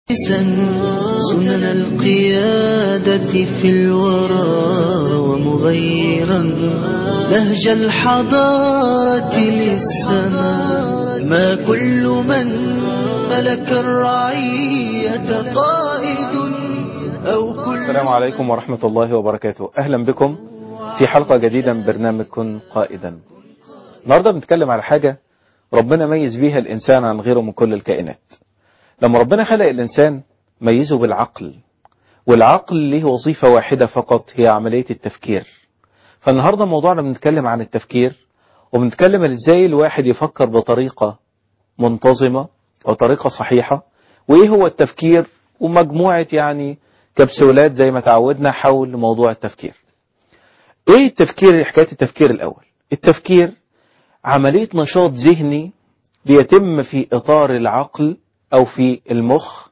سنن القيادة في الورى ومغيرا نهج الحضارة للسماء ما كل من ملك الرعية قائد أو كل السلام عليكم ورحمة الله وبركاته أهلا بكم في حلقة جديدة من برنامج كن قائدا النهاردة بنتكلم على حاجة ربنا ميز بيها الإنسان عن غيره من كل الكائنات لما ربنا خلق الإنسان ميزه بالعقل والعقل له وظيفة واحدة فقط هي عملية التفكير فالنهاردة موضوعنا بنتكلم عن التفكير وبنتكلم ازاي الواحد يفكر بطريقة منتظمة وطريقة صحيحة وايه هو التفكير ومجموعة يعني كبسولات زي ما تعودنا حول موضوع التفكير ايه التفكير حكاية التفكير الاول التفكير عملية نشاط ذهني بيتم في اطار العقل او في المخ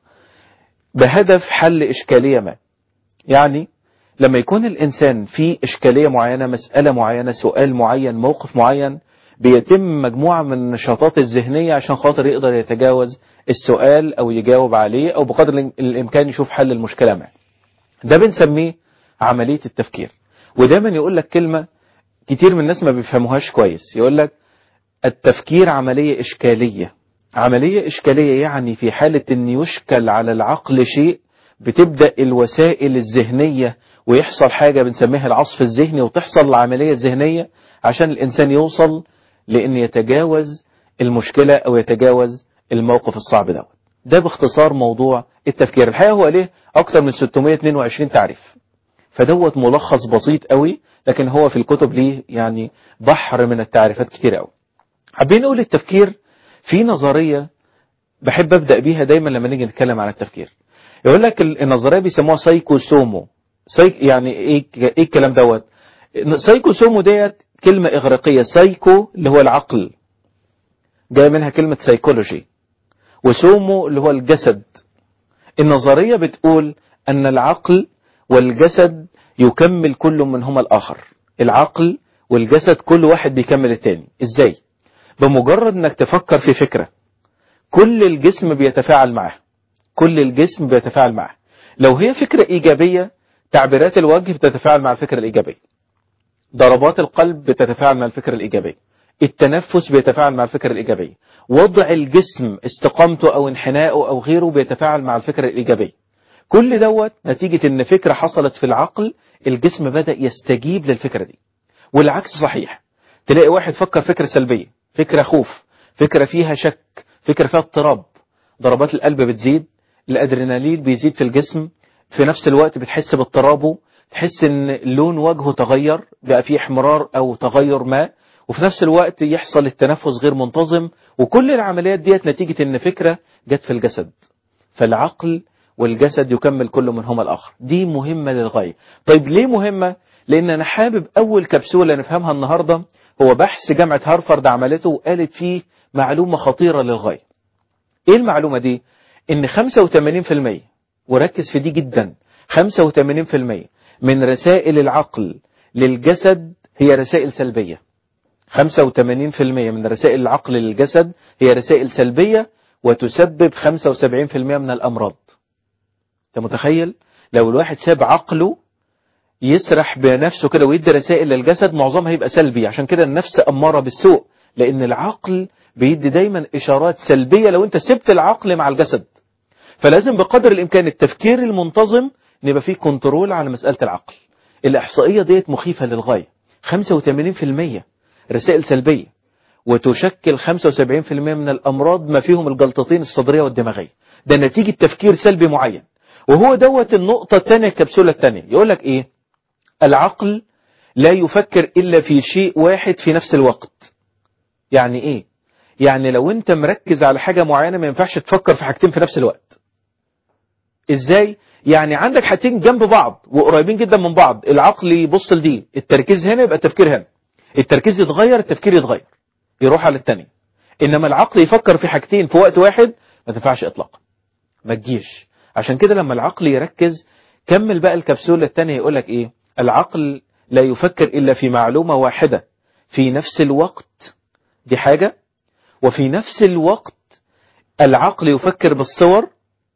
بهدف حل اشكالية ما يعني لما يكون الانسان في اشكالية معينة مسألة معينة سؤال معين موقف معين بيتم مجموعة من النشاطات الذهنية عشان خاطر يقدر يتجاوز السؤال او يجاوب عليه او بقدر الامكان يشوف حل المشكلة ما ده بنسميه عملية التفكير ودايما يقول لك كلمة كتير من الناس ما بيفهموهاش كويس يقول لك التفكير عملية إشكالية عملية إشكالية يعني في حالة أن يشكل على العقل شيء بتبدأ الوسائل الذهنية ويحصل حاجة بنسميها العصف الذهني وتحصل العملية الذهنية عشان الإنسان يوصل لأن يتجاوز المشكلة أو يتجاوز الموقف الصعب ده ده باختصار موضوع التفكير الحقيقة هو ليه أكتر من 622 تعريف فدوت ملخص بسيط قوي لكن هو في الكتب ليه يعني بحر من التعريفات كتير قوي حابين نقول التفكير في نظرية بحب أبدأ بيها دايما لما نيجي نتكلم عن التفكير يقول لك النظرية بيسموها سايكوسومو سايك يعني ايه ايه الكلام دوت سايكوسومو ديت كلمة إغريقية سايكو اللي هو العقل جاي منها كلمة سايكولوجي وسومو اللي هو الجسد النظرية بتقول أن العقل والجسد يكمل كل منهما الآخر العقل والجسد كل واحد بيكمل التاني ازاي بمجرد انك تفكر في فكرة كل الجسم بيتفاعل معها كل الجسم بيتفاعل معها لو هي فكرة ايجابية تعبيرات الوجه بتتفاعل مع الفكرة الايجابية ضربات القلب بتتفاعل مع الفكرة الايجابية التنفس بيتفاعل مع الفكرة الإيجابية وضع الجسم استقامته أو انحنائه أو غيره بيتفاعل مع الفكرة الإيجابية كل دوت نتيجة ان فكرة حصلت في العقل الجسم بدأ يستجيب للفكرة دي والعكس صحيح تلاقي واحد فكر فكرة سلبية فكرة خوف فكرة فيها شك فكرة فيها اضطراب ضربات القلب بتزيد الادرينالين بيزيد في الجسم في نفس الوقت بتحس باضطرابه تحس ان لون وجهه تغير بقى فيه احمرار او تغير ما وفي نفس الوقت يحصل التنفس غير منتظم وكل العمليات ديت نتيجة ان فكرة جت في الجسد فالعقل والجسد يكمل كل منهما الآخر دي مهمة للغاية طيب ليه مهمة لأن أنا حابب أول كبسولة نفهمها النهاردة هو بحث جامعة هارفارد عملته وقالت فيه معلومة خطيرة للغاية إيه المعلومة دي إن 85% وركز في دي جدا 85% من رسائل العقل للجسد هي رسائل سلبية 85% من رسائل العقل للجسد هي رسائل سلبية وتسبب 75% من الأمراض انت متخيل لو الواحد ساب عقله يسرح بنفسه كده ويدي رسائل للجسد معظمها يبقى سلبي عشان كده النفس أمارة بالسوء لأن العقل بيدي دايما إشارات سلبية لو أنت سبت العقل مع الجسد فلازم بقدر الإمكان التفكير المنتظم نبقى فيه كنترول على مسألة العقل الإحصائية ديت مخيفة للغاية 85% رسائل سلبية وتشكل 75% من الأمراض ما فيهم الجلطتين الصدرية والدماغية ده نتيجة تفكير سلبي معين وهو دوت النقطة الثانية الكبسولة الثانية يقول لك ايه العقل لا يفكر إلا في شيء واحد في نفس الوقت يعني ايه يعني لو انت مركز على حاجة معينة ما ينفعش تفكر في حاجتين في نفس الوقت ازاي يعني عندك حاجتين جنب بعض وقريبين جدا من بعض العقل يبص لدي التركيز هنا يبقى التفكير هنا التركيز يتغير التفكير يتغير يروح على الثاني انما العقل يفكر في حاجتين في وقت واحد ما تنفعش اطلاقا ما تجيش عشان كده لما العقل يركز كمل بقى الكبسولة الثانية يقول لك ايه العقل لا يفكر إلا في معلومة واحدة في نفس الوقت دي حاجة وفي نفس الوقت العقل يفكر بالصور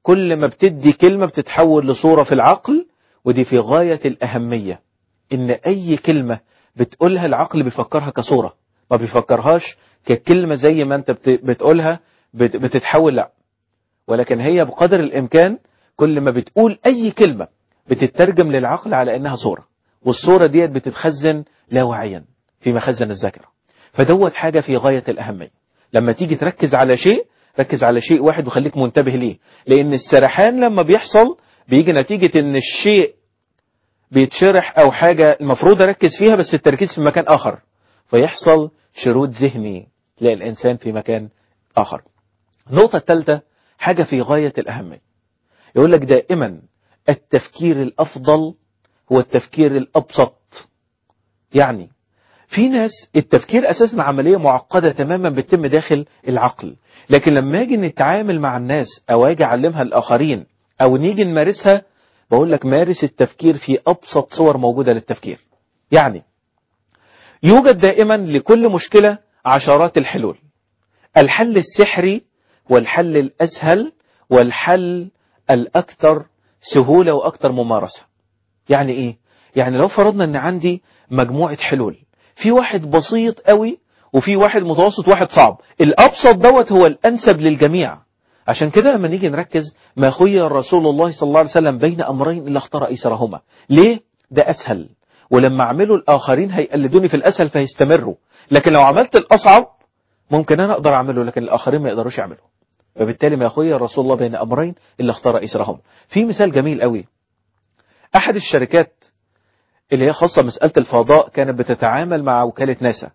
كل ما بتدي كلمة بتتحول لصورة في العقل ودي في غاية الأهمية إن أي كلمة بتقولها العقل بيفكرها كصورة ما بيفكرهاش ككلمة زي ما أنت بتقولها بتتحول لا ولكن هي بقدر الإمكان كل ما بتقول أي كلمة بتترجم للعقل على أنها صورة والصورة ديت بتتخزن لا واعيا في مخزن الذاكرة فدوت حاجة في غاية الأهمية لما تيجي تركز على شيء ركز على شيء واحد وخليك منتبه ليه لأن السرحان لما بيحصل بيجي نتيجة أن الشيء بيتشرح أو حاجة المفروض أركز فيها بس التركيز في مكان آخر فيحصل شرود ذهني تلاقي الإنسان في مكان آخر النقطة الثالثة حاجة في غاية الأهمية يقول لك دائما التفكير الأفضل هو التفكير الأبسط يعني في ناس التفكير أساسا عملية معقدة تماما بتتم داخل العقل لكن لما اجي نتعامل مع الناس أو اجي أعلمها الآخرين أو نيجي نمارسها بقول لك مارس التفكير في أبسط صور موجودة للتفكير يعني يوجد دائما لكل مشكلة عشرات الحلول الحل السحري والحل الأسهل والحل الأكثر سهولة وأكثر ممارسة يعني إيه؟ يعني لو فرضنا أن عندي مجموعة حلول في واحد بسيط قوي وفي واحد متوسط واحد صعب الأبسط دوت هو الأنسب للجميع عشان كده لما نيجي نركز ما خير رسول الله صلى الله عليه وسلم بين أمرين إلا اختار أيسرهما ليه؟ ده أسهل ولما أعمله الآخرين هيقلدوني في الأسهل فيستمروا لكن لو عملت الأصعب ممكن أنا أقدر أعمله لكن الآخرين ما يقدروش يعملوا فبالتالي ما خير رسول الله بين أمرين إلا اختار أيسرهما في مثال جميل قوي أحد الشركات اللي هي خاصة مسألة الفضاء كانت بتتعامل مع وكالة ناسا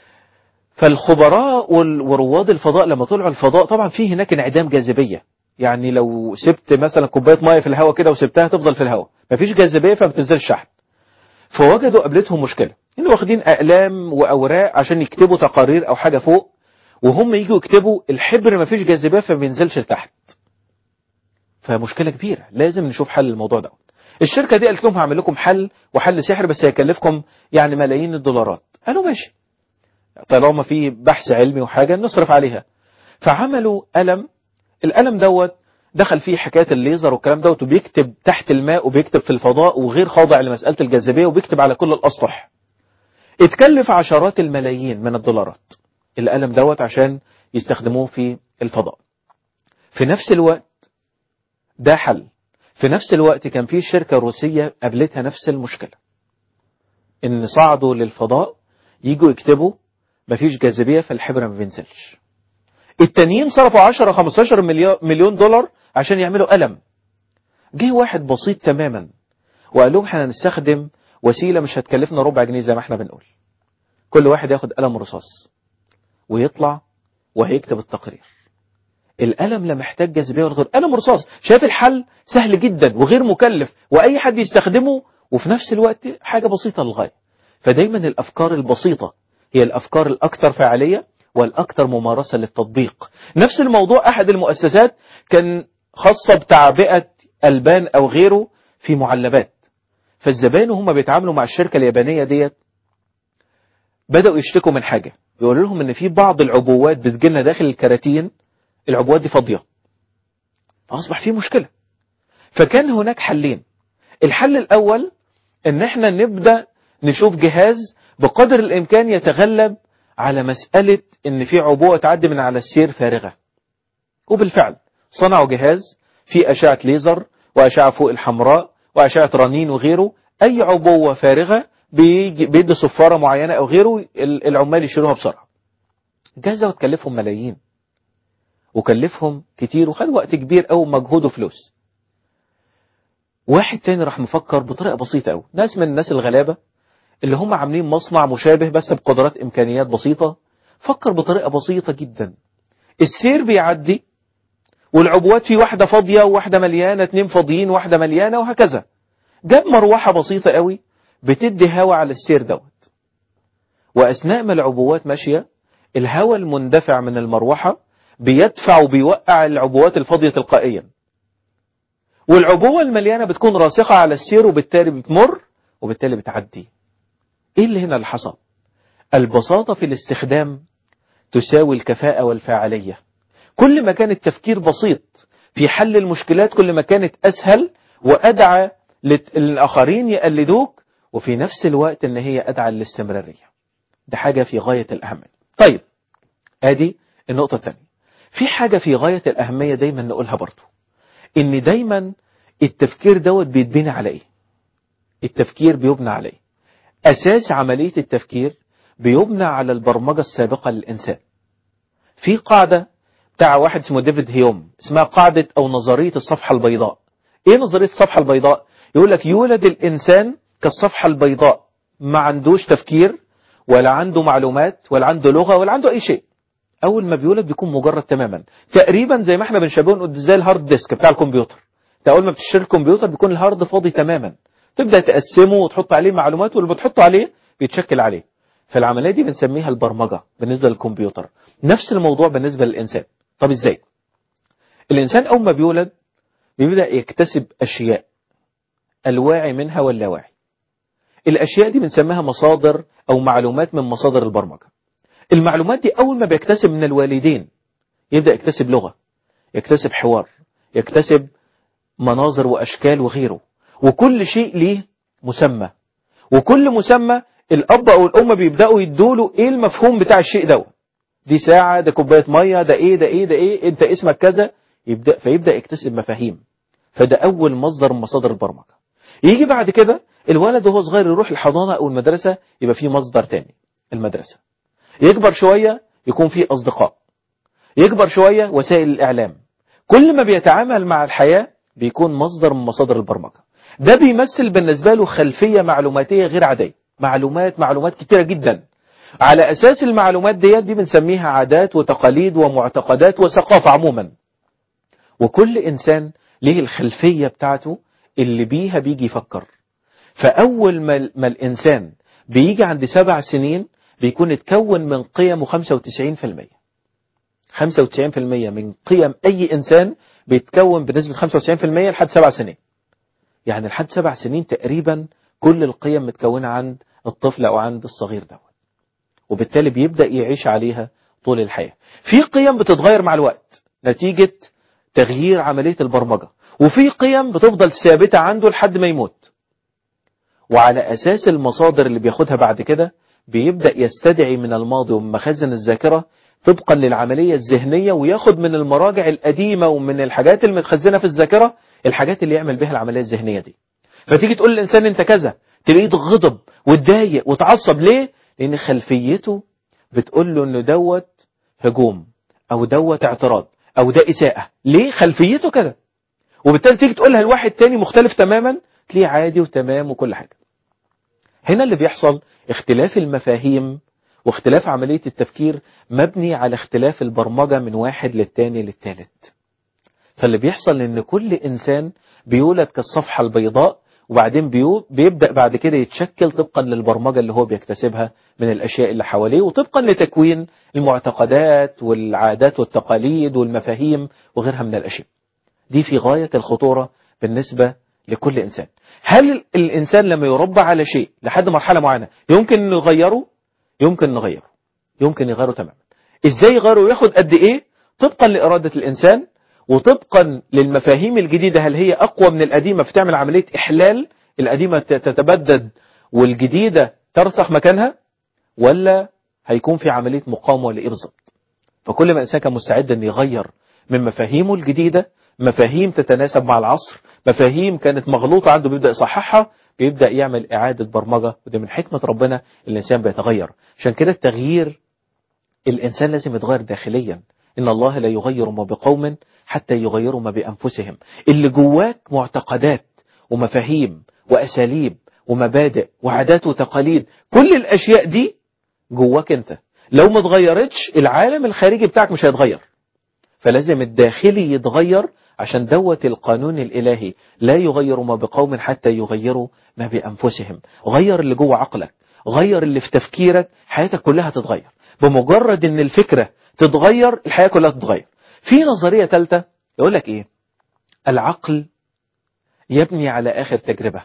فالخبراء ورواد الفضاء لما طلعوا الفضاء طبعا في هناك انعدام جاذبية يعني لو سبت مثلا كوباية مية في الهواء كده وسبتها تفضل في الهواء مفيش جاذبية فما بتنزلش تحت فوجدوا قابلتهم مشكلة إن واخدين أقلام وأوراق عشان يكتبوا تقارير أو حاجة فوق وهم يجوا يكتبوا الحبر مفيش جاذبية فما بينزلش لتحت فمشكلة كبيرة لازم نشوف حل الموضوع ده الشركة دي قالت لهم هعمل لكم حل وحل سحر بس هيكلفكم يعني ملايين الدولارات قالوا ماشي طالما في بحث علمي وحاجة نصرف عليها فعملوا قلم القلم دوت دخل فيه حكاية الليزر والكلام دوت وبيكتب تحت الماء وبيكتب في الفضاء وغير خاضع لمسألة الجاذبية وبيكتب على كل الأسطح اتكلف عشرات الملايين من الدولارات القلم دوت عشان يستخدموه في الفضاء في نفس الوقت ده حل في نفس الوقت كان في شركة روسية قابلتها نفس المشكلة ان صعدوا للفضاء يجوا يكتبوا مفيش جاذبية فالحبر ما بينزلش التانيين صرفوا 10 15 مليون دولار عشان يعملوا قلم جه واحد بسيط تماما وقال لهم احنا هنستخدم وسيلة مش هتكلفنا ربع جنيه زي ما احنا بنقول كل واحد ياخد قلم رصاص ويطلع وهيكتب التقرير القلم لا محتاج جاذبيه ولا غير قلم رصاص شايف الحل سهل جدا وغير مكلف واي حد يستخدمه وفي نفس الوقت حاجه بسيطه للغايه فدايما الافكار البسيطه هي الافكار الاكثر فعاليه والاكثر ممارسه للتطبيق نفس الموضوع احد المؤسسات كان خاصه بتعبئه البان او غيره في معلبات فالزبائن وهم بيتعاملوا مع الشركه اليابانيه ديت بداوا يشتكوا من حاجه بيقولوا لهم ان في بعض العبوات بتجيلنا داخل الكراتين العبوات دي فاضية فأصبح في مشكلة فكان هناك حلين الحل الأول ان احنا نبدأ نشوف جهاز بقدر الإمكان يتغلب على مسألة ان في عبوة تعدي من على السير فارغة وبالفعل صنعوا جهاز في أشعة ليزر وأشعة فوق الحمراء وأشعة رنين وغيره أي عبوة فارغة بيدي صفارة معينة أو غيره العمال يشيلوها بسرعة الجهاز ده تكلفهم ملايين وكلفهم كتير وخد وقت كبير أو مجهود وفلوس واحد تاني راح مفكر بطريقة بسيطة أوي ناس من الناس الغلابة اللي هم عاملين مصنع مشابه بس بقدرات إمكانيات بسيطة فكر بطريقة بسيطة جدا السير بيعدي والعبوات في واحدة فاضية وواحدة مليانة اتنين فاضيين واحدة مليانة وهكذا جاب مروحة بسيطة قوي بتدي هواء على السير دوت وأثناء ما العبوات ماشية الهواء المندفع من المروحة بيدفع وبيوقع العبوات الفاضية تلقائيا والعبوة المليانة بتكون راسخة على السير وبالتالي بتمر وبالتالي بتعدي ايه اللي هنا اللي حصل البساطة في الاستخدام تساوي الكفاءة والفاعلية كل ما كان التفكير بسيط في حل المشكلات كل ما كانت أسهل وأدعى للآخرين يقلدوك وفي نفس الوقت ان هي أدعى للاستمرارية ده حاجة في غاية الأهمية طيب ادي النقطة الثانية في حاجة في غاية الأهمية دايما نقولها برضو ان دايما التفكير دوت بيتبني على ايه التفكير بيبنى على ايه أساس عملية التفكير بيبنى على البرمجة السابقة للإنسان في قاعدة بتاع واحد اسمه ديفيد هيوم اسمها قاعدة أو نظرية الصفحة البيضاء ايه نظرية الصفحة البيضاء يقول لك يولد الإنسان كالصفحة البيضاء ما عندوش تفكير ولا عنده معلومات ولا عنده لغة ولا عنده أي شيء أول ما بيولد بيكون مجرد تماما تقريبا زي ما احنا بنشبهه زي الهارد ديسك بتاع الكمبيوتر انت أول ما بتشتري الكمبيوتر بيكون الهارد فاضي تماما تبدأ تقسمه وتحط عليه معلومات واللي بتحطه عليه بيتشكل عليه فالعملية دي بنسميها البرمجة بالنسبة للكمبيوتر نفس الموضوع بالنسبة للإنسان طب إزاي الإنسان أول ما بيولد بيبدأ يكتسب أشياء الواعي منها واللاواعي الأشياء دي بنسميها مصادر أو معلومات من مصادر البرمجة المعلومات دي أول ما بيكتسب من الوالدين يبدأ يكتسب لغة يكتسب حوار يكتسب مناظر وأشكال وغيره وكل شيء ليه مسمى وكل مسمى الأب أو الأم بيبدأوا يدوله إيه المفهوم بتاع الشيء ده دي ساعة ده كوباية مية ده إيه ده إيه ده إيه أنت اسمك كذا يبدأ فيبدأ يكتسب مفاهيم فده أول مصدر من مصادر البرمجة يجي بعد كده الولد وهو صغير يروح الحضانة أو المدرسة يبقى فيه مصدر تاني المدرسة يكبر شوية يكون فيه أصدقاء يكبر شوية وسائل الإعلام كل ما بيتعامل مع الحياة بيكون مصدر من مصادر البرمجة ده بيمثل بالنسبة له خلفية معلوماتية غير عادية معلومات معلومات كتيرة جدا على أساس المعلومات ديت دي بنسميها عادات وتقاليد ومعتقدات وثقافة عموما وكل إنسان ليه الخلفية بتاعته اللي بيها بيجي يفكر فأول ما, ما الإنسان بيجي عند سبع سنين بيكون اتكون من قيمه 95% 95% من قيم أي إنسان بيتكون بنسبة 95% لحد سبع سنين يعني لحد سبع سنين تقريبا كل القيم متكونة عند الطفل أو عند الصغير دوت وبالتالي بيبدأ يعيش عليها طول الحياة في قيم بتتغير مع الوقت نتيجة تغيير عملية البرمجة وفي قيم بتفضل ثابتة عنده لحد ما يموت وعلى أساس المصادر اللي بياخدها بعد كده بيبدأ يستدعي من الماضي ومن مخازن الذاكرة طبقا للعملية الذهنية وياخد من المراجع القديمة ومن الحاجات المتخزنة في الذاكرة الحاجات اللي يعمل بها العملية الذهنية دي فتيجي تقول للإنسان أنت كذا تلاقيه غضب واتضايق وتعصب ليه؟ لأن خلفيته بتقول له إنه دوت هجوم أو دوت اعتراض أو ده إساءة ليه؟ خلفيته كده وبالتالي تيجي تقولها لواحد تاني مختلف تماما تلاقيه عادي وتمام وكل حاجة هنا اللي بيحصل اختلاف المفاهيم واختلاف عملية التفكير مبني على اختلاف البرمجة من واحد للتاني للتالت فاللي بيحصل ان كل انسان بيولد كالصفحة البيضاء وبعدين بيو بيبدأ بعد كده يتشكل طبقا للبرمجة اللي هو بيكتسبها من الأشياء اللي حواليه وطبقا لتكوين المعتقدات والعادات والتقاليد والمفاهيم وغيرها من الأشياء دي في غاية الخطورة بالنسبة لكل إنسان هل الإنسان لما يربى على شيء لحد مرحلة معينة يمكن نغيره يمكن نغيره يمكن يغيره تماما إزاي يغيره وياخد قد إيه طبقا لإرادة الإنسان وطبقا للمفاهيم الجديدة هل هي أقوى من القديمة في تعمل عملية إحلال القديمة تتبدد والجديدة ترسخ مكانها ولا هيكون في عملية مقاومة ولا إيه بالظبط فكل ما الإنسان كان مستعد أن يغير من مفاهيمه الجديدة مفاهيم تتناسب مع العصر مفاهيم كانت مغلوطة عنده بيبدأ يصححها بيبدأ يعمل إعادة برمجة وده من حكمة ربنا الإنسان بيتغير عشان كده التغيير الإنسان لازم يتغير داخليا إن الله لا يغير ما بقوم حتى يغيروا ما بأنفسهم اللي جواك معتقدات ومفاهيم وأساليب ومبادئ وعادات وتقاليد كل الأشياء دي جواك أنت لو ما اتغيرتش العالم الخارجي بتاعك مش هيتغير فلازم الداخلي يتغير عشان دوت القانون الإلهي لا يغير ما بقوم حتى يغيروا ما بأنفسهم غير اللي جوه عقلك غير اللي في تفكيرك حياتك كلها تتغير بمجرد ان الفكرة تتغير الحياة كلها تتغير في نظرية ثالثة يقول لك ايه العقل يبني على آخر تجربة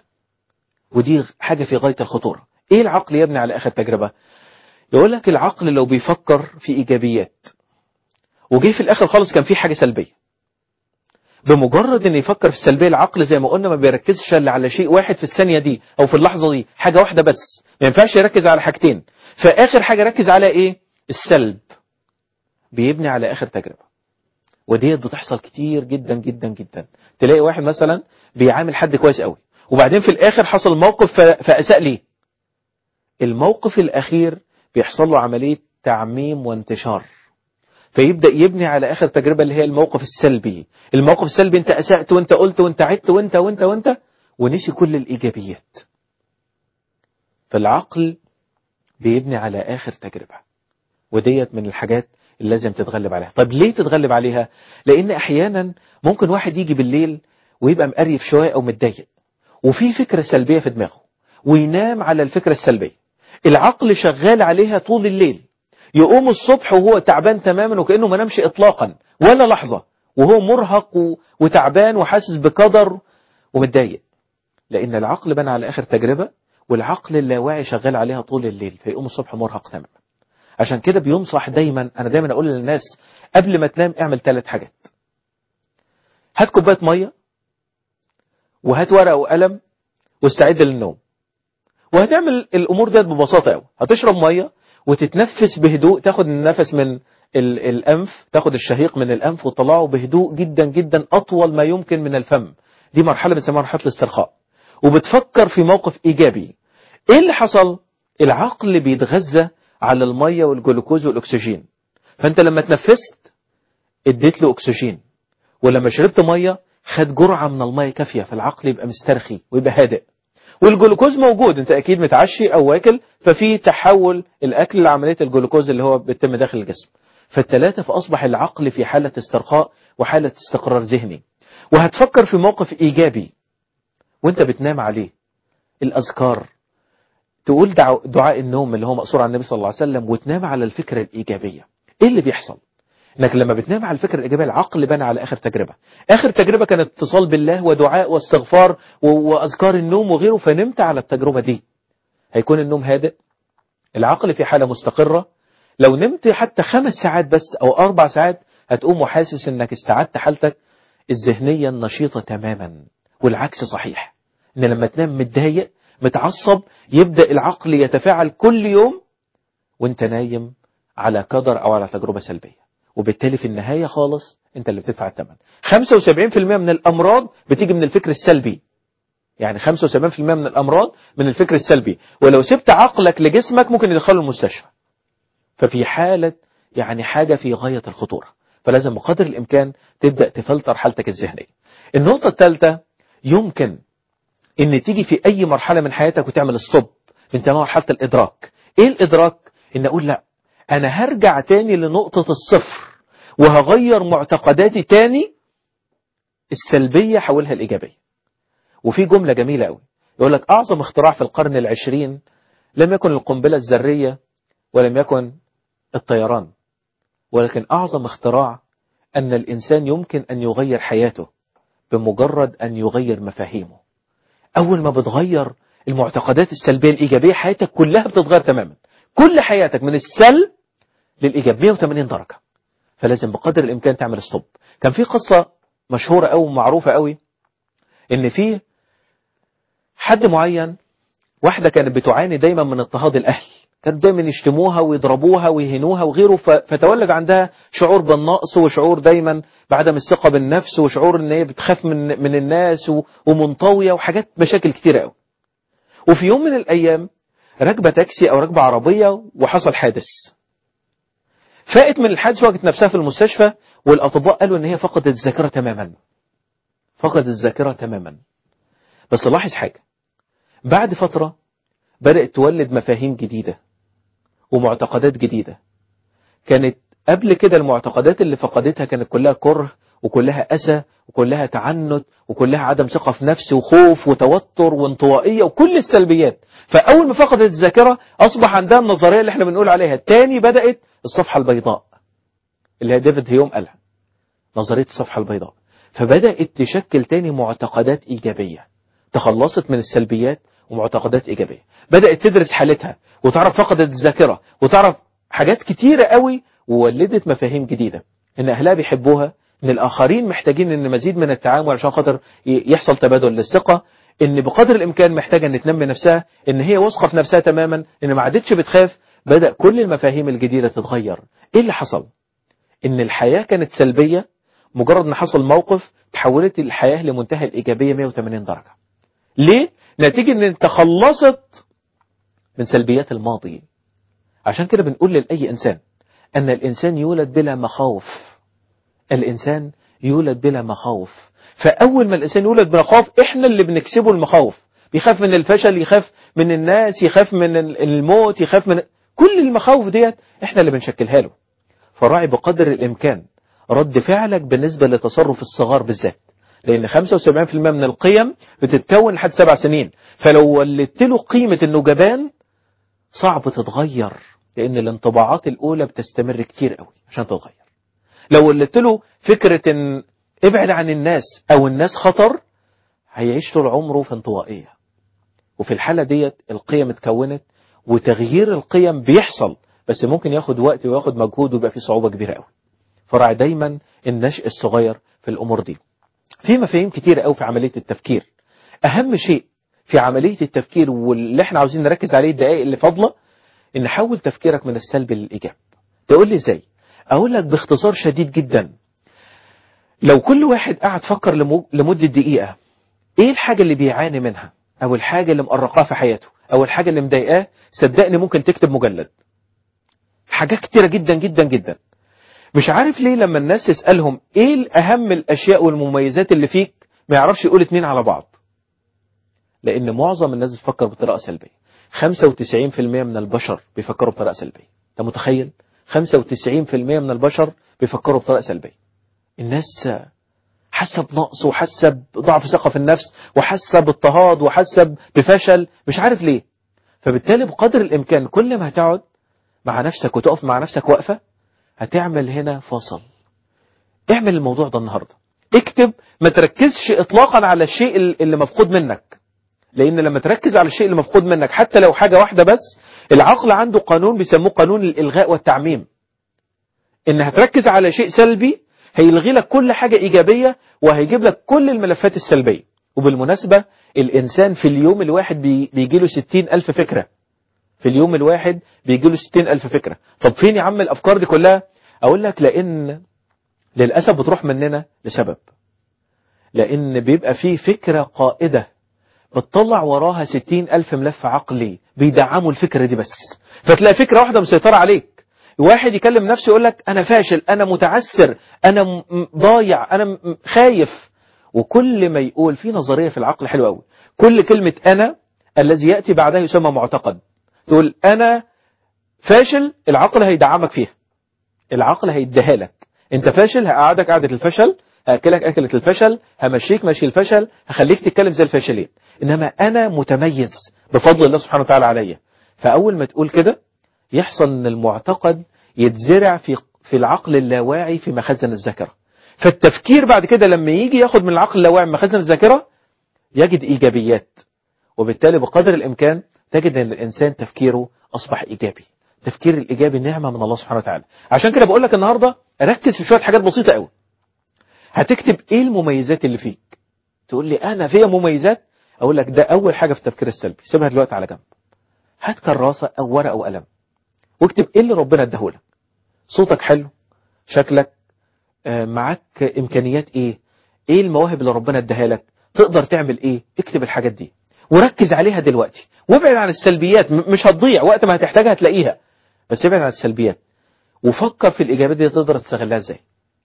ودي حاجة في غاية الخطورة ايه العقل يبني على آخر تجربة يقول لك العقل لو بيفكر في إيجابيات وجه في الآخر خالص كان في حاجة سلبية بمجرد ان يفكر في السلبيه العقل زي ما قلنا ما بيركزش الا على شيء واحد في الثانيه دي او في اللحظه دي حاجه واحده بس ما ينفعش يركز على حاجتين فاخر حاجه ركز على ايه السلب بيبني على اخر تجربه وديت بتحصل كتير جدا جدا جدا تلاقي واحد مثلا بيعامل حد كويس قوي وبعدين في الاخر حصل موقف ف- فاساء ليه الموقف الاخير بيحصل له عمليه تعميم وانتشار فيبدا يبني على اخر تجربه اللي هي الموقف السلبي الموقف السلبي انت اسات وانت قلت وانت عدت وانت وانت وانت ونسي كل الايجابيات فالعقل بيبني على اخر تجربه وديت من الحاجات اللي لازم تتغلب عليها طب ليه تتغلب عليها لان احيانا ممكن واحد يجي بالليل ويبقى مقريف شويه او متضايق وفي فكره سلبيه في دماغه وينام على الفكره السلبيه العقل شغال عليها طول الليل يقوم الصبح وهو تعبان تماما وكانه ما نامش اطلاقا ولا لحظه وهو مرهق و- وتعبان وحاسس بقدر ومتضايق لان العقل بنى على اخر تجربه والعقل اللاواعي شغال عليها طول الليل فيقوم الصبح مرهق تماما عشان كده بينصح دايما انا دايما اقول للناس قبل ما تنام اعمل ثلاث حاجات هات كوبايه ميه وهات ورقه وقلم واستعد للنوم وهتعمل الامور ديت ببساطه قوي هتشرب ميه وتتنفس بهدوء تاخد النفس من ال- الانف تاخد الشهيق من الانف وتطلعه بهدوء جدا جدا اطول ما يمكن من الفم دي مرحله بنسميها مرحله الاسترخاء وبتفكر في موقف ايجابي ايه اللي حصل العقل بيتغذى على الميه والجلوكوز والاكسجين فانت لما تنفست اديت له اكسجين ولما شربت ميه خد جرعه من الميه كافيه فالعقل يبقى مسترخي ويبقى هادئ والجلوكوز موجود انت اكيد متعشي او واكل ففي تحول الاكل لعمليه الجلوكوز اللي هو بيتم داخل الجسم فالثلاثه فاصبح العقل في حاله استرخاء وحاله استقرار ذهني وهتفكر في موقف ايجابي وانت بتنام عليه الاذكار تقول دعو- دعاء النوم اللي هو مأثور عن النبي صلى الله عليه وسلم وتنام على الفكره الايجابيه ايه اللي بيحصل انك لما بتنام على الفكره الايجابيه العقل بنى على اخر تجربه اخر تجربه كانت اتصال بالله ودعاء واستغفار و- واذكار النوم وغيره فنمت على التجربه دي هيكون النوم هادئ العقل في حاله مستقره لو نمت حتى خمس ساعات بس او اربع ساعات هتقوم وحاسس انك استعدت حالتك الذهنيه النشيطه تماما والعكس صحيح ان لما تنام متضايق متعصب يبدا العقل يتفاعل كل يوم وانت نايم على قدر او على تجربه سلبيه وبالتالي في النهايه خالص انت اللي بتدفع الثمن 75% من الامراض بتيجي من الفكر السلبي يعني 75% من الامراض من الفكر السلبي ولو سبت عقلك لجسمك ممكن يدخله المستشفى ففي حاله يعني حاجه في غايه الخطوره فلازم بقدر الامكان تبدا تفلتر حالتك الذهنيه النقطه الثالثه يمكن ان تيجي في اي مرحله من حياتك وتعمل ستوب بنسميها مرحله الادراك ايه الادراك ان اقول لا انا هرجع تاني لنقطه الصفر وهغير معتقداتي تاني السلبيه حولها الايجابيه وفي جمله جميله قوي يقول لك اعظم اختراع في القرن العشرين لم يكن القنبله الذريه ولم يكن الطيران ولكن اعظم اختراع ان الانسان يمكن ان يغير حياته بمجرد ان يغير مفاهيمه اول ما بتغير المعتقدات السلبيه الايجابيه حياتك كلها بتتغير تماما كل حياتك من السلب للايجاب 180 درجه فلازم بقدر الامكان تعمل ستوب كان في قصه مشهوره قوي ومعروفه قوي ان في حد معين واحده كانت بتعاني دايما من اضطهاد الاهل كانوا دايما يشتموها ويضربوها ويهنوها وغيره ف- فتولد عندها شعور بالنقص وشعور دايما بعدم الثقه بالنفس وشعور ان هي بتخاف من من الناس و- ومنطويه وحاجات مشاكل كتيره قوي وفي يوم من الايام راكبه تاكسي او راكبه عربيه وحصل حادث فاقت من الحادث وجدت نفسها في المستشفى والاطباء قالوا ان هي فقدت الذاكره تماما فقدت الذاكره تماما بس لاحظ حاجه بعد فتره بدات تولد مفاهيم جديده ومعتقدات جديده كانت قبل كده المعتقدات اللي فقدتها كانت كلها كره وكلها أسى وكلها تعنت وكلها عدم ثقة في نفس وخوف وتوتر وانطوائية وكل السلبيات فأول ما فقدت الذاكرة أصبح عندها النظرية اللي احنا بنقول عليها تاني بدأت الصفحة البيضاء اللي هي ديفيد هيوم قالها نظرية الصفحة البيضاء فبدأت تشكل تاني معتقدات إيجابية تخلصت من السلبيات ومعتقدات إيجابية بدأت تدرس حالتها وتعرف فقدت الذاكرة وتعرف حاجات كتيرة قوي وولدت مفاهيم جديدة إن أهلها بيحبوها ان الاخرين محتاجين ان مزيد من التعامل عشان خاطر يحصل تبادل للثقه ان بقدر الامكان محتاجه ان تنمي نفسها ان هي واثقه في نفسها تماما ان ما عادتش بتخاف بدا كل المفاهيم الجديده تتغير ايه اللي حصل ان الحياه كانت سلبيه مجرد ما حصل موقف تحولت الحياه لمنتهى الايجابيه 180 درجه ليه نتيجه ان انت خلصت من سلبيات الماضي عشان كده بنقول لاي انسان ان الانسان يولد بلا مخاوف الانسان يولد بلا مخاوف فاول ما الانسان يولد بلا خوف احنا اللي بنكسبه المخاوف بيخاف من الفشل يخاف من الناس يخاف من الموت يخاف من كل المخاوف ديت احنا اللي بنشكلها له فراعي بقدر الامكان رد فعلك بالنسبه لتصرف الصغار بالذات لان 75% من القيم بتتكون لحد سبع سنين فلو ولدت له قيمه انه جبان صعب تتغير لان الانطباعات الاولى بتستمر كتير قوي عشان تتغير لو ولدت له فكره ان ابعد عن الناس او الناس خطر هيعيش طول عمره في انطوائيه وفي الحاله ديت القيم اتكونت وتغيير القيم بيحصل بس ممكن ياخد وقت وياخد مجهود ويبقى فيه صعوبه كبيره قوي فراعي دايما النشء الصغير في الامور دي في مفاهيم كتير قوي في عمليه التفكير اهم شيء في عمليه التفكير واللي احنا عاوزين نركز عليه الدقائق اللي فاضله ان حول تفكيرك من السلب للايجاب تقول لي ازاي اقول لك باختصار شديد جدا لو كل واحد قعد فكر لمدة دقيقة ايه الحاجة اللي بيعاني منها او الحاجة اللي مقرقاه في حياته او الحاجة اللي مضايقاه صدقني ممكن تكتب مجلد حاجات كتيرة جدا جدا جدا مش عارف ليه لما الناس تسألهم ايه الاهم الاشياء والمميزات اللي فيك ما يعرفش يقول اتنين على بعض لان معظم الناس بتفكر بطريقة سلبية 95% من البشر بيفكروا بطريقة سلبية انت متخيل 95% من البشر بيفكروا بطريقة سلبية الناس حاسه بنقص وحاسه بضعف ثقه في النفس وحاسه باضطهاد وحاسه بفشل مش عارف ليه فبالتالي بقدر الامكان كل ما هتقعد مع نفسك وتقف مع نفسك وقفه هتعمل هنا فاصل اعمل الموضوع ده النهارده اكتب ما تركزش اطلاقا على الشيء اللي مفقود منك لان لما تركز على الشيء اللي مفقود منك حتى لو حاجه واحده بس العقل عنده قانون بيسموه قانون الالغاء والتعميم ان هتركز على شيء سلبي هيلغي لك كل حاجة إيجابية وهيجيب لك كل الملفات السلبية وبالمناسبة الإنسان في اليوم الواحد بيجي له ستين ألف فكرة في اليوم الواحد بيجي له ستين ألف فكرة طب فين يا عم الأفكار دي كلها أقول لك لأن للأسف بتروح مننا لسبب لأن بيبقى فيه فكرة قائدة بتطلع وراها ستين ألف ملف عقلي بيدعموا الفكرة دي بس فتلاقي فكرة واحدة مسيطرة عليك واحد يكلم نفسه يقول لك انا فاشل انا متعسر انا ضايع انا خايف وكل ما يقول في نظريه في العقل حلوه قوي كل كلمه انا الذي ياتي بعدها يسمى معتقد تقول انا فاشل العقل هيدعمك فيها العقل هيديها لك انت فاشل هقعدك قعده الفشل هاكلك اكله الفشل همشيك مشي الفشل هخليك تتكلم زي الفاشلين انما انا متميز بفضل الله سبحانه وتعالى عليا فاول ما تقول كده يحصل ان المعتقد يتزرع في في العقل اللاواعي في مخزن الذاكره فالتفكير بعد كده لما يجي ياخد من العقل اللاواعي من مخزن الذاكره يجد ايجابيات وبالتالي بقدر الامكان تجد ان الانسان تفكيره اصبح ايجابي التفكير الايجابي نعمه من الله سبحانه وتعالى عشان كده بقول لك النهارده ركز في شويه حاجات بسيطه قوي هتكتب ايه المميزات اللي فيك تقول لي انا فيا مميزات اقول لك ده اول حاجه في التفكير السلبي سيبها دلوقتي على جنب هات كراسه او ورقه وقلم واكتب ايه اللي ربنا اداهولك صوتك حلو شكلك معاك امكانيات ايه ايه المواهب اللي ربنا اداها لك تقدر تعمل ايه اكتب الحاجات دي وركز عليها دلوقتي وابعد عن السلبيات مش هتضيع وقت ما هتحتاجها هتلاقيها بس ابعد عن السلبيات وفكر في الايجابيات دي تقدر تستغلها ازاي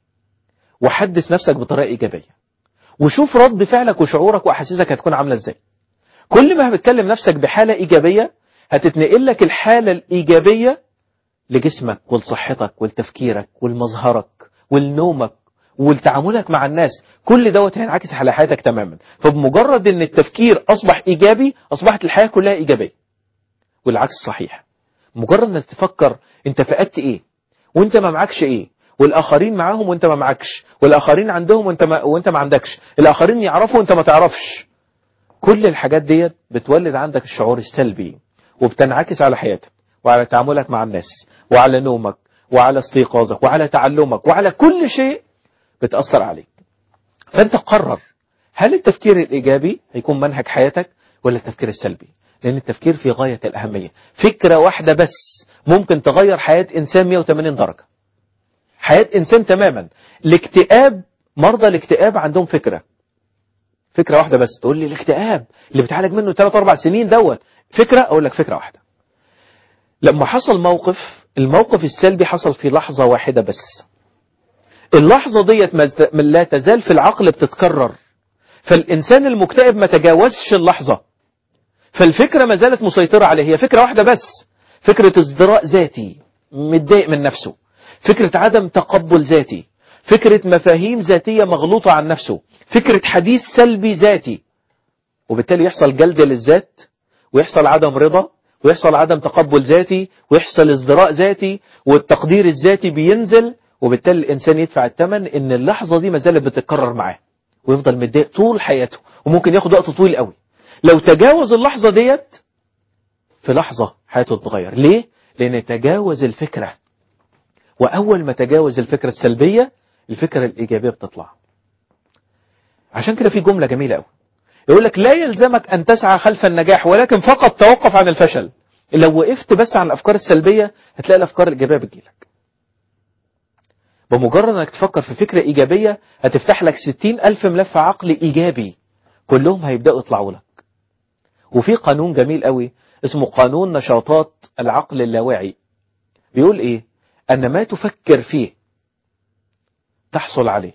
وحدث نفسك بطريقه ايجابيه وشوف رد فعلك وشعورك واحاسيسك هتكون عامله ازاي كل ما بتكلم نفسك بحاله ايجابيه هتتنقل لك الحاله الايجابيه لجسمك ولصحتك ولتفكيرك ولمظهرك ولنومك ولتعاملك مع الناس كل دوت هينعكس على حياتك تماما فبمجرد ان التفكير اصبح ايجابي اصبحت الحياه كلها ايجابيه والعكس صحيح مجرد انك تفكر انت فقدت ايه وانت ما معكش ايه والاخرين معاهم وانت ما معكش والاخرين عندهم وانت ما وانت ما عندكش الاخرين يعرفوا وانت ما تعرفش كل الحاجات ديت بتولد عندك الشعور السلبي وبتنعكس على حياتك وعلى تعاملك مع الناس وعلى نومك وعلى استيقاظك وعلى تعلمك وعلى كل شيء بتأثر عليك فأنت قرر هل التفكير الإيجابي هيكون منهج حياتك ولا التفكير السلبي لأن التفكير في غاية الأهمية فكرة واحدة بس ممكن تغير حياة إنسان 180 درجة حياة إنسان تماما الاكتئاب مرضى الاكتئاب عندهم فكرة فكرة واحدة بس تقول لي الاكتئاب اللي بتعالج منه 3 4 سنين دوت فكرة أقول لك فكرة واحدة لما حصل موقف الموقف السلبي حصل في لحظة واحدة بس اللحظة ديت لا تزال في العقل بتتكرر فالإنسان المكتئب ما تجاوزش اللحظة فالفكرة ما زالت مسيطرة عليه هي فكرة واحدة بس فكرة ازدراء ذاتي متضايق من نفسه فكرة عدم تقبل ذاتي فكرة مفاهيم ذاتية مغلوطة عن نفسه فكرة حديث سلبي ذاتي وبالتالي يحصل جلد للذات ويحصل عدم رضا ويحصل عدم تقبل ذاتي ويحصل ازدراء ذاتي والتقدير الذاتي بينزل وبالتالي الإنسان يدفع الثمن إن اللحظة دي ما زالت بتتكرر معاه ويفضل متضايق طول حياته وممكن ياخد وقت طويل قوي لو تجاوز اللحظة ديت في لحظة حياته تتغير ليه؟ لأن تجاوز الفكرة وأول ما تجاوز الفكرة السلبية الفكرة الإيجابية بتطلع عشان كده في جملة جميلة قوي يقول لك لا يلزمك أن تسعى خلف النجاح ولكن فقط توقف عن الفشل لو وقفت بس عن الأفكار السلبية هتلاقي الأفكار الإيجابية بتجيلك بمجرد أنك تفكر في فكرة إيجابية هتفتح لك ستين ألف ملف عقلي إيجابي كلهم هيبدأوا يطلعوا لك وفي قانون جميل قوي اسمه قانون نشاطات العقل اللاواعي بيقول إيه أن ما تفكر فيه تحصل عليه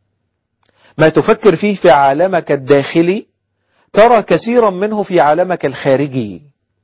ما تفكر فيه في عالمك الداخلي ترى كثيرا منه في عالمك الخارجي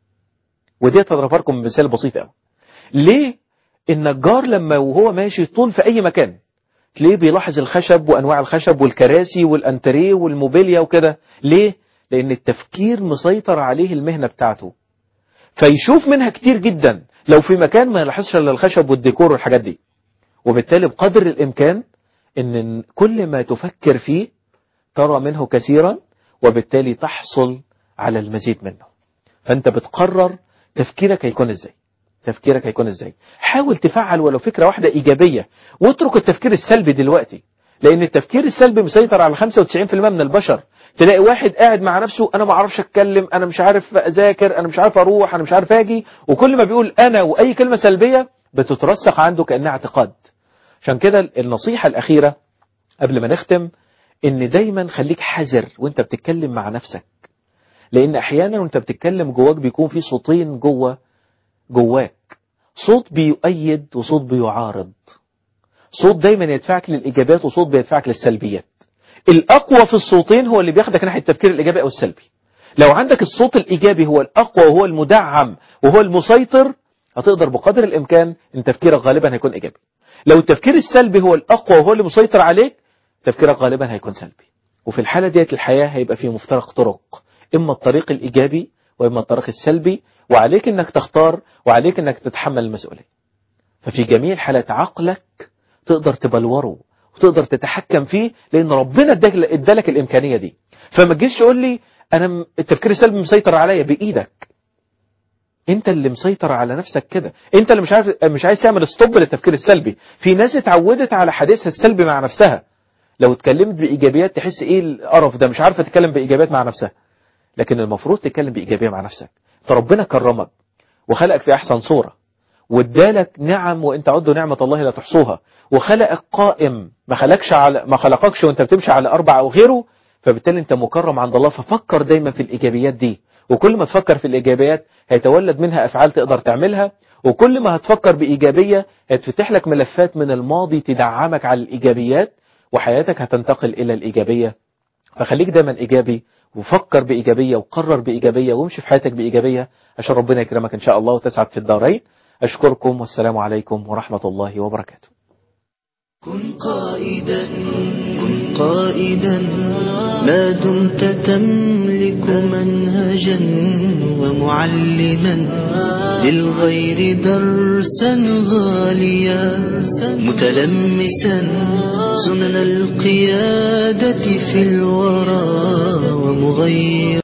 ودي تضرب لكم مثال بسيط قوي ليه النجار لما وهو ماشي طول في اي مكان تلاقيه بيلاحظ الخشب وانواع الخشب والكراسي والانتريه والموبيليا وكده ليه لان التفكير مسيطر عليه المهنه بتاعته فيشوف منها كتير جدا لو في مكان ما يلاحظش الا الخشب والديكور والحاجات دي وبالتالي بقدر الامكان ان كل ما تفكر فيه ترى منه كثيرا وبالتالي تحصل على المزيد منه فانت بتقرر تفكيرك هيكون ازاي تفكيرك هيكون ازاي حاول تفعل ولو فكرة واحدة ايجابية واترك التفكير السلبي دلوقتي لان التفكير السلبي مسيطر على 95% من البشر تلاقي واحد قاعد مع نفسه انا ما اعرفش اتكلم انا مش عارف اذاكر انا مش عارف اروح انا مش عارف اجي وكل ما بيقول انا واي كلمة سلبية بتترسخ عنده كانها اعتقاد عشان كده النصيحة الاخيرة قبل ما نختم ان دايما خليك حذر وانت بتتكلم مع نفسك لان احيانا وانت بتتكلم جواك بيكون في صوتين جوه جواك صوت بيؤيد وصوت بيعارض صوت دايما يدفعك للايجابيات وصوت بيدفعك للسلبيات الاقوى في الصوتين هو اللي بياخدك ناحيه التفكير الايجابي او السلبي لو عندك الصوت الايجابي هو الاقوى وهو المدعم وهو المسيطر هتقدر بقدر الامكان ان تفكيرك غالبا هيكون ايجابي لو التفكير السلبي هو الاقوى وهو اللي مسيطر عليك تفكيرك غالبا هيكون سلبي وفي الحالة ديت الحياة هيبقى فيه مفترق طرق إما الطريق الإيجابي وإما الطريق السلبي وعليك إنك تختار وعليك إنك تتحمل المسؤولية ففي جميع حالات عقلك تقدر تبلوره وتقدر تتحكم فيه لأن ربنا ادالك الإمكانية دي فما تجيش تقول لي أنا التفكير السلبي مسيطر عليا بإيدك انت اللي مسيطر على نفسك كده انت اللي مش عارف مش عايز تعمل ستوب للتفكير السلبي في ناس اتعودت على حديثها السلبي مع نفسها لو اتكلمت بإيجابيات تحس إيه القرف ده مش عارفة تتكلم بإيجابيات مع نفسها لكن المفروض تتكلم بإيجابية مع نفسك فربنا كرمك وخلقك في أحسن صورة وادالك نعم وانت عدوا نعمة الله لا تحصوها وخلقك قائم ما خلقش على ما خلقكش وانت بتمشي على أربع أو غيره فبالتالي انت مكرم عند الله ففكر دايما في الإيجابيات دي وكل ما تفكر في الإيجابيات هيتولد منها أفعال تقدر تعملها وكل ما هتفكر بإيجابية هتفتح لك ملفات من الماضي تدعمك على الإيجابيات وحياتك هتنتقل إلى الإيجابية فخليك دايما إيجابي وفكر بإيجابية وقرر بإيجابية وامشي في حياتك بإيجابية عشان ربنا يكرمك إن شاء الله وتسعد في الدارين أشكركم والسلام عليكم ورحمة الله وبركاته كن قائدا كن قائدا ما دمت تملك منهجا ومعلما للغير درسا غاليا متلمسا سنن القيادة في الورى ومغير